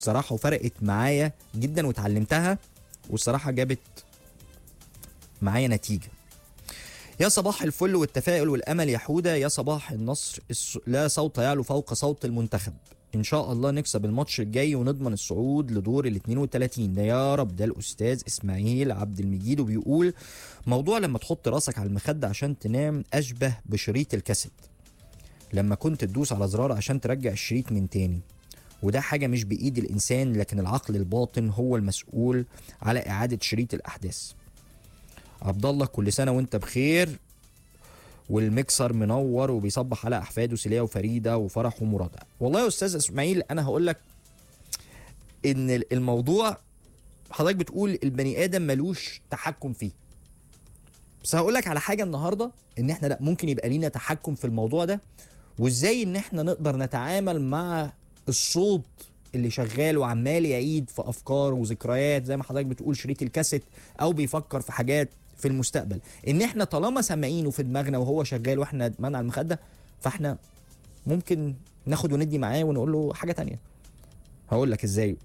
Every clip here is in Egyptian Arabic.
صراحه وفرقت معايا جدا واتعلمتها والصراحه جابت معايا نتيجه يا صباح الفل والتفاؤل والامل يا حوده يا صباح النصر الس... لا صوت يعلو فوق صوت المنتخب ان شاء الله نكسب الماتش الجاي ونضمن الصعود لدور ال 32 ده يا رب ده الاستاذ اسماعيل عبد المجيد وبيقول موضوع لما تحط راسك على المخده عشان تنام اشبه بشريط الكاسيت لما كنت تدوس على زرار عشان ترجع الشريط من تاني وده حاجة مش بإيد الإنسان لكن العقل الباطن هو المسؤول على إعادة شريط الأحداث عبد الله كل سنة وأنت بخير والمكسر منور وبيصبح على أحفاده سلية وفريدة وفرح ومراد والله يا أستاذ إسماعيل أنا هقول لك إن الموضوع حضرتك بتقول البني آدم ملوش تحكم فيه بس هقول لك على حاجة النهاردة إن إحنا لا ممكن يبقى لينا تحكم في الموضوع ده وإزاي إن إحنا نقدر نتعامل مع الصوت اللي شغال وعمال يعيد في افكار وذكريات زي ما حضرتك بتقول شريط الكاسيت او بيفكر في حاجات في المستقبل ان احنا طالما سامعينه في دماغنا وهو شغال واحنا دماغنا على المخده فاحنا ممكن ناخد وندي معاه ونقول له حاجه تانية هقول لك ازاي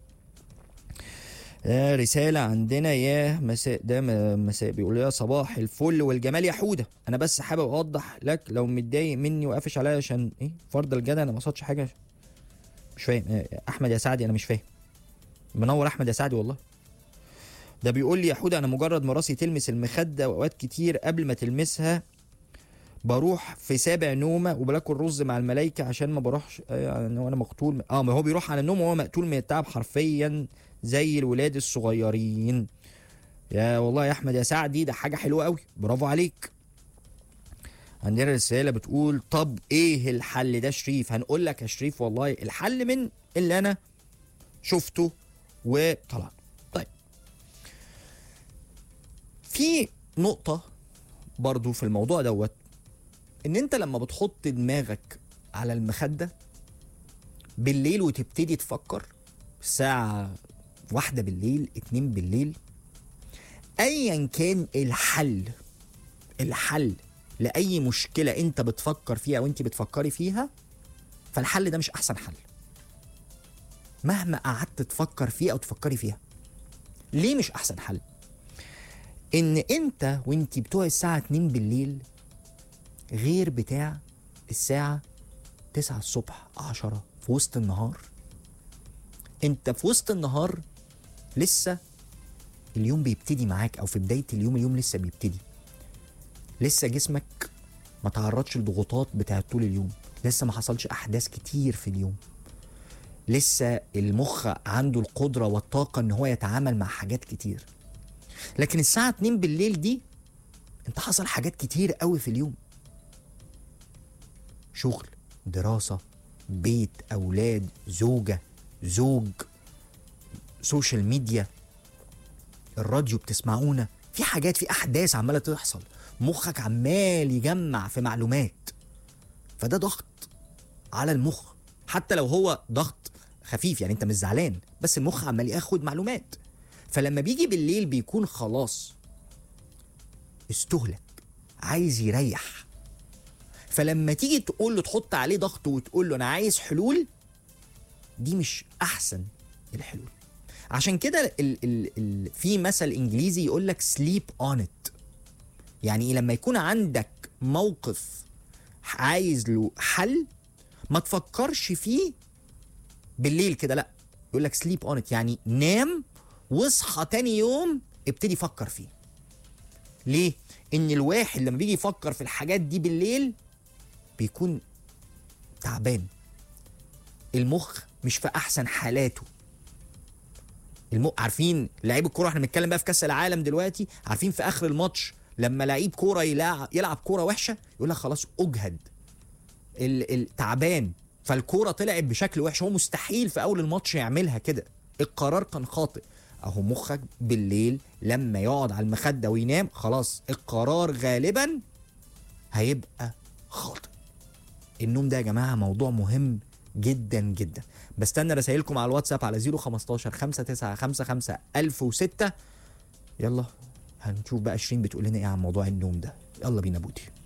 آه رسالة عندنا يا مساء ده م- مساء بيقول يا صباح الفل والجمال يا حودة أنا بس حابب أوضح لك لو متضايق مني وقافش عليا عشان إيه فرض الجدع أنا ما قصدش حاجة مش فاهم آه، احمد يا سعدي انا مش فاهم منور احمد يا سعدي والله ده بيقول لي يا حوده انا مجرد ما راسي تلمس المخده واوقات كتير قبل ما تلمسها بروح في سابع نومه وباكل رز مع الملايكه عشان ما بروحش آه، يعني وانا مقتول اه ما هو بيروح على النوم وهو مقتول من التعب حرفيا زي الولاد الصغيرين يا والله يا احمد يا سعدي ده حاجه حلوه قوي برافو عليك عندنا رسالة بتقول طب ايه الحل ده شريف هنقول لك يا شريف والله الحل من اللي انا شفته وطلع طيب في نقطة برضو في الموضوع دوت ان انت لما بتحط دماغك على المخدة بالليل وتبتدي تفكر الساعة واحدة بالليل اتنين بالليل ايا كان الحل الحل لاي مشكله انت بتفكر فيها او انت بتفكري فيها فالحل ده مش احسن حل مهما قعدت تفكر فيه او تفكري فيها ليه مش احسن حل ان انت وانت بتوع الساعه 2 بالليل غير بتاع الساعه 9 الصبح 10 في وسط النهار انت في وسط النهار لسه اليوم بيبتدي معاك او في بدايه اليوم اليوم لسه بيبتدي لسه جسمك ما تعرضش لضغوطات بتاعت طول اليوم لسه ما حصلش احداث كتير في اليوم لسه المخ عنده القدره والطاقه ان هو يتعامل مع حاجات كتير لكن الساعه 2 بالليل دي انت حصل حاجات كتير قوي في اليوم شغل دراسه بيت اولاد زوجه زوج سوشيال ميديا الراديو بتسمعونا في حاجات في احداث عماله تحصل مخك عمال يجمع في معلومات فده ضغط على المخ حتى لو هو ضغط خفيف يعني انت مش زعلان بس المخ عمال ياخد معلومات فلما بيجي بالليل بيكون خلاص استهلك عايز يريح فلما تيجي تقول له تحط عليه ضغط وتقول له انا عايز حلول دي مش احسن الحلول عشان كده ال ال ال في مثل انجليزي يقول لك سليب اون ات يعني إيه؟ لما يكون عندك موقف عايز له حل ما تفكرش فيه بالليل كده لا يقول لك سليب اون ات يعني نام واصحى تاني يوم ابتدي فكر فيه ليه ان الواحد لما بيجي يفكر في الحاجات دي بالليل بيكون تعبان المخ مش في احسن حالاته الم... عارفين لعيب الكوره احنا بنتكلم بقى في كاس العالم دلوقتي عارفين في اخر الماتش لما لعيب كوره يلعب يلعب كوره وحشه يقول لك خلاص اجهد ال... ال... تعبان فالكوره طلعت بشكل وحش هو مستحيل في اول الماتش يعملها كده القرار كان خاطئ اهو مخك بالليل لما يقعد على المخده وينام خلاص القرار غالبا هيبقى خاطئ النوم ده يا جماعه موضوع مهم جدا جدا بستنى رسائلكم على الواتساب على 015 5955 1006 يلا هنشوف بقى شيرين بتقول لنا ايه عن موضوع النوم ده يلا بينا بودي